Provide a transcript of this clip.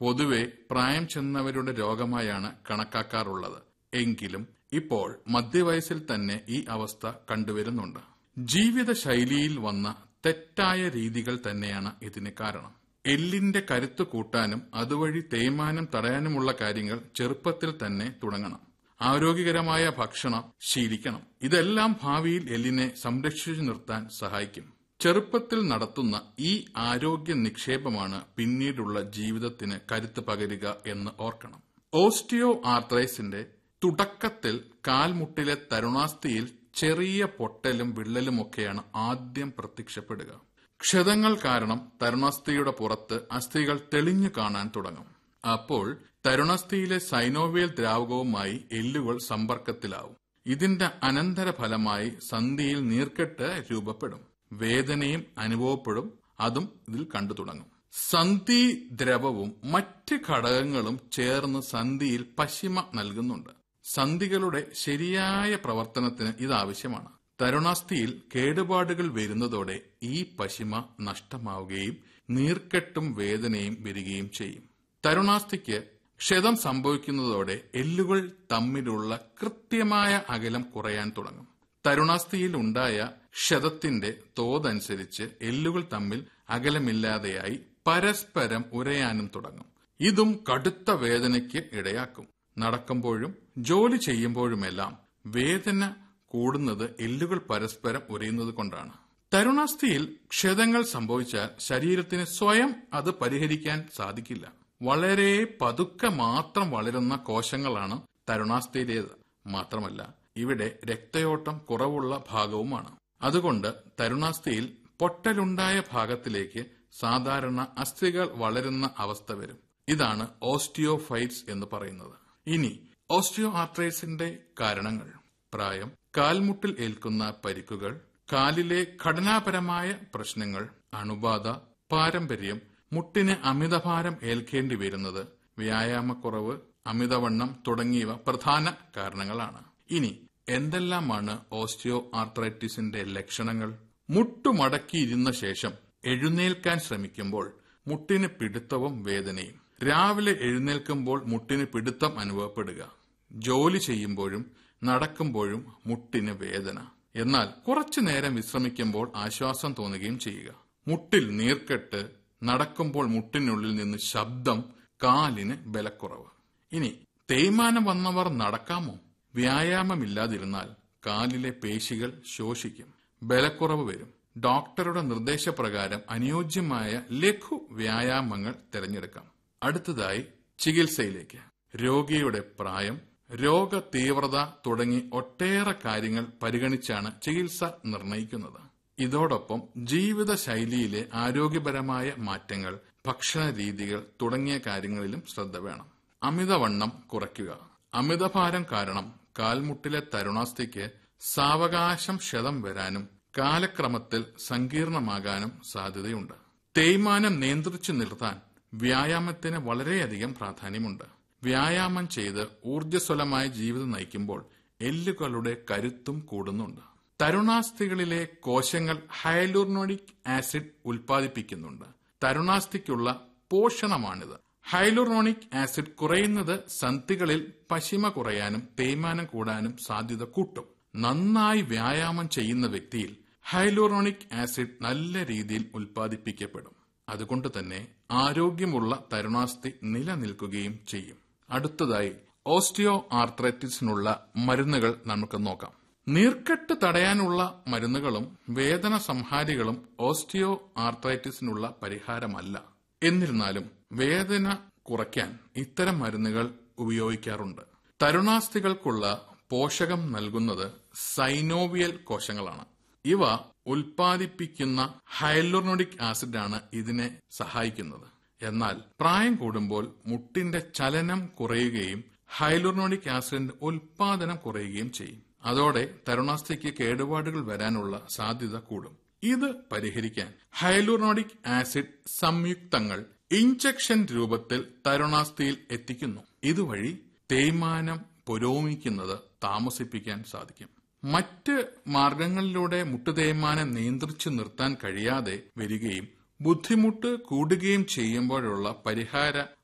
പൊതുവെ പ്രായം ചെന്നവരുടെ രോഗമായാണ് കണക്കാക്കാറുള്ളത് എങ്കിലും ഇപ്പോൾ മധ്യവയസ്സിൽ തന്നെ ഈ അവസ്ഥ കണ്ടുവരുന്നുണ്ട് ജീവിതശൈലിയിൽ വന്ന തെറ്റായ രീതികൾ തന്നെയാണ് ഇതിന് കാരണം എല്ലിന്റെ കരുത്ത് കൂട്ടാനും അതുവഴി തേയ്മാനം തടയാനുമുള്ള കാര്യങ്ങൾ ചെറുപ്പത്തിൽ തന്നെ തുടങ്ങണം ആരോഗ്യകരമായ ഭക്ഷണം ശീലിക്കണം ഇതെല്ലാം ഭാവിയിൽ എല്ലിനെ സംരക്ഷിച്ചു നിർത്താൻ സഹായിക്കും ചെറുപ്പത്തിൽ നടത്തുന്ന ഈ ആരോഗ്യ നിക്ഷേപമാണ് പിന്നീടുള്ള ജീവിതത്തിന് കരുത്ത് പകരുക എന്ന് ഓർക്കണം ഓസ്റ്റിയോ ആർത്രൈസിന്റെ തുടക്കത്തിൽ കാൽമുട്ടിലെ തരുണാസ്ഥിയിൽ ചെറിയ പൊട്ടലും വിള്ളലുമൊക്കെയാണ് ആദ്യം പ്രത്യക്ഷപ്പെടുക ക്ഷതങ്ങൾ കാരണം തരുണാസ്ഥിയുടെ പുറത്ത് അസ്ഥികൾ തെളിഞ്ഞു കാണാൻ തുടങ്ങും അപ്പോൾ തരുണാസ്ഥിയിലെ സൈനോവിയൽ ദ്രാവകവുമായി എല്ലുകൾ സമ്പർക്കത്തിലാവും ഇതിന്റെ അനന്തരഫലമായി സന്ധിയിൽ നീർക്കെട്ട് രൂപപ്പെടും വേദനയും അനുഭവപ്പെടും അതും ഇതിൽ കണ്ടു തുടങ്ങും സന്ധി ദ്രവവും മറ്റ് ഘടകങ്ങളും ചേർന്ന് സന്ധിയിൽ പശിമ നൽകുന്നുണ്ട് സന്ധികളുടെ ശരിയായ പ്രവർത്തനത്തിന് ഇത് ആവശ്യമാണ് തരുണാസ്ഥിയിൽ കേടുപാടുകൾ വരുന്നതോടെ ഈ പശിമ നഷ്ടമാവുകയും നീർക്കെട്ടും വേദനയും വരികയും ചെയ്യും തരുണാസ്ഥിക്ക് ക്ഷതം സംഭവിക്കുന്നതോടെ എല്ലുകൾ തമ്മിലുള്ള കൃത്യമായ അകലം കുറയാൻ തുടങ്ങും തരുണാസ്ഥിയിൽ ഉണ്ടായ ക്ഷതത്തിന്റെ തോതനുസരിച്ച് എല്ലുകൾ തമ്മിൽ അകലമില്ലാതെയായി പരസ്പരം ഉരയാനും തുടങ്ങും ഇതും കടുത്ത വേദനയ്ക്ക് ഇടയാക്കും നടക്കുമ്പോഴും ജോലി ചെയ്യുമ്പോഴുമെല്ലാം വേദന കൂടുന്നത് എല്ലുകൾ പരസ്പരം ഉരയുന്നത് കൊണ്ടാണ് തരുണാസ്ഥിയിൽ ക്ഷതങ്ങൾ സംഭവിച്ചാൽ ശരീരത്തിന് സ്വയം അത് പരിഹരിക്കാൻ സാധിക്കില്ല വളരെ പതുക്കെ മാത്രം വളരുന്ന കോശങ്ങളാണ് തരുണാസ്ഥിയിലേത് മാത്രമല്ല ഇവിടെ രക്തയോട്ടം കുറവുള്ള ഭാഗവുമാണ് അതുകൊണ്ട് തരുണാസ്ഥിയിൽ പൊട്ടലുണ്ടായ ഭാഗത്തിലേക്ക് സാധാരണ അസ്ഥികൾ വളരുന്ന അവസ്ഥ വരും ഇതാണ് ഓസ്റ്റിയോഫൈറ്റ്സ് എന്ന് പറയുന്നത് ഇനി ഓസ്റ്റിയോ ആർത്രൈസിന്റെ കാരണങ്ങൾ പ്രായം കാൽമുട്ടിൽ ഏൽക്കുന്ന പരിക്കുകൾ കാലിലെ ഘടനാപരമായ പ്രശ്നങ്ങൾ അണുബാധ പാരമ്പര്യം മുട്ടിന് അമിതഭാരം ഏൽക്കേണ്ടി വരുന്നത് വ്യായാമക്കുറവ് അമിതവണ്ണം തുടങ്ങിയവ പ്രധാന കാരണങ്ങളാണ് ഇനി എന്തെല്ലാമാണ് ഓസ്റ്റിയോ ആർത്രൈറ്റിസിന്റെ ലക്ഷണങ്ങൾ മുട്ടുമടക്കിയിരുന്ന ശേഷം എഴുന്നേൽക്കാൻ ശ്രമിക്കുമ്പോൾ മുട്ടിന് പിടുത്തവും വേദനയും രാവിലെ എഴുന്നേൽക്കുമ്പോൾ മുട്ടിന് പിടുത്തം അനുഭവപ്പെടുക ജോലി ചെയ്യുമ്പോഴും നടക്കുമ്പോഴും മുട്ടിന് വേദന എന്നാൽ കുറച്ചു നേരം വിശ്രമിക്കുമ്പോൾ ആശ്വാസം തോന്നുകയും ചെയ്യുക മുട്ടിൽ നീർക്കെട്ട് നടക്കുമ്പോൾ മുട്ടിനുള്ളിൽ നിന്ന് ശബ്ദം കാലിന് ബലക്കുറവ് ഇനി തേയ്മാനം വന്നവർ നടക്കാമോ വ്യായാമമില്ലാതിരുന്നാൽ കാലിലെ പേശികൾ ശോഷിക്കും ബലക്കുറവ് വരും ഡോക്ടറുടെ നിർദ്ദേശപ്രകാരം അനുയോജ്യമായ ലഘു വ്യായാമങ്ങൾ തിരഞ്ഞെടുക്കാം അടുത്തതായി ചികിത്സയിലേക്ക് രോഗിയുടെ പ്രായം രോഗ തീവ്രത തുടങ്ങി ഒട്ടേറെ കാര്യങ്ങൾ പരിഗണിച്ചാണ് ചികിത്സ നിർണയിക്കുന്നത് ഇതോടൊപ്പം ജീവിതശൈലിയിലെ ആരോഗ്യപരമായ മാറ്റങ്ങൾ ഭക്ഷണ രീതികൾ തുടങ്ങിയ കാര്യങ്ങളിലും ശ്രദ്ധ വേണം അമിതവണ്ണം കുറയ്ക്കുക അമിതഭാരം കാരണം കാൽമുട്ടിലെ തരുണാസ്ഥിക്ക് സാവകാശം ക്ഷതം വരാനും കാലക്രമത്തിൽ സങ്കീർണമാകാനും സാധ്യതയുണ്ട് തേയ്മാനം നിയന്ത്രിച്ചു നിർത്താൻ വ്യായാമത്തിന് വളരെയധികം പ്രാധാന്യമുണ്ട് വ്യായാമം ചെയ്ത് ഊർജ്ജസ്വലമായ ജീവിതം നയിക്കുമ്പോൾ എല്ലുകളുടെ കരുത്തും കൂടുന്നുണ്ട് തരുണാസ്ഥികളിലെ കോശങ്ങൾ ഹൈലൂർണോണിക് ആസിഡ് ഉൽപ്പാദിപ്പിക്കുന്നുണ്ട് തരുണാസ്ഥിക്കുള്ള പോഷണമാണിത് ഹൈലൂറോണിക് ആസിഡ് കുറയുന്നത് സന്ധികളിൽ പശിമ കുറയാനും തേയ്മാനം കൂടാനും സാധ്യത കൂട്ടും നന്നായി വ്യായാമം ചെയ്യുന്ന വ്യക്തിയിൽ ഹൈലൂറോണിക് ആസിഡ് നല്ല രീതിയിൽ ഉൽപ്പാദിപ്പിക്കപ്പെടും അതുകൊണ്ട് തന്നെ ആരോഗ്യമുള്ള തരുണാസ്ഥി നിലനിൽക്കുകയും ചെയ്യും അടുത്തതായി ഓസ്റ്റിയോ ആർത്രൈറ്റിസിനുള്ള മരുന്നുകൾ നമുക്ക് നോക്കാം നീർക്കെട്ട് തടയാനുള്ള മരുന്നുകളും വേദന സംഹാരികളും ഓസ്റ്റിയോ ആർത്രൈറ്റിസിനുള്ള പരിഹാരമല്ല എന്നിരുന്നാലും വേദന കുറയ്ക്കാൻ ഇത്തരം മരുന്നുകൾ ഉപയോഗിക്കാറുണ്ട് തരുണാസ്ഥികൾക്കുള്ള പോഷകം നൽകുന്നത് സൈനോവിയൽ കോശങ്ങളാണ് ഇവ ഉൽപ്പാദിപ്പിക്കുന്ന ഹൈലോർണോഡിക് ആസിഡാണ് ഇതിനെ സഹായിക്കുന്നത് എന്നാൽ പ്രായം കൂടുമ്പോൾ മുട്ടിന്റെ ചലനം കുറയുകയും ഹൈലോർണോഡിക് ആസിഡിന്റെ ഉൽപാദനം കുറയുകയും ചെയ്യും അതോടെ തരുണാസ്ഥിക്ക് കേടുപാടുകൾ വരാനുള്ള സാധ്യത കൂടും ഇത് പരിഹരിക്കാൻ ഹൈലൂറോണിക് ആസിഡ് സംയുക്തങ്ങൾ ഇഞ്ചക്ഷൻ രൂപത്തിൽ തരുണാസ്ഥിയിൽ എത്തിക്കുന്നു ഇതുവഴി തേയ്മാനം പുരോഗമിക്കുന്നത് താമസിപ്പിക്കാൻ സാധിക്കും മറ്റ് മാർഗങ്ങളിലൂടെ മുട്ടുതേയ്മാനം നിയന്ത്രിച്ചു നിർത്താൻ കഴിയാതെ വരികയും ബുദ്ധിമുട്ട് കൂടുകയും ചെയ്യുമ്പോഴുള്ള പരിഹാര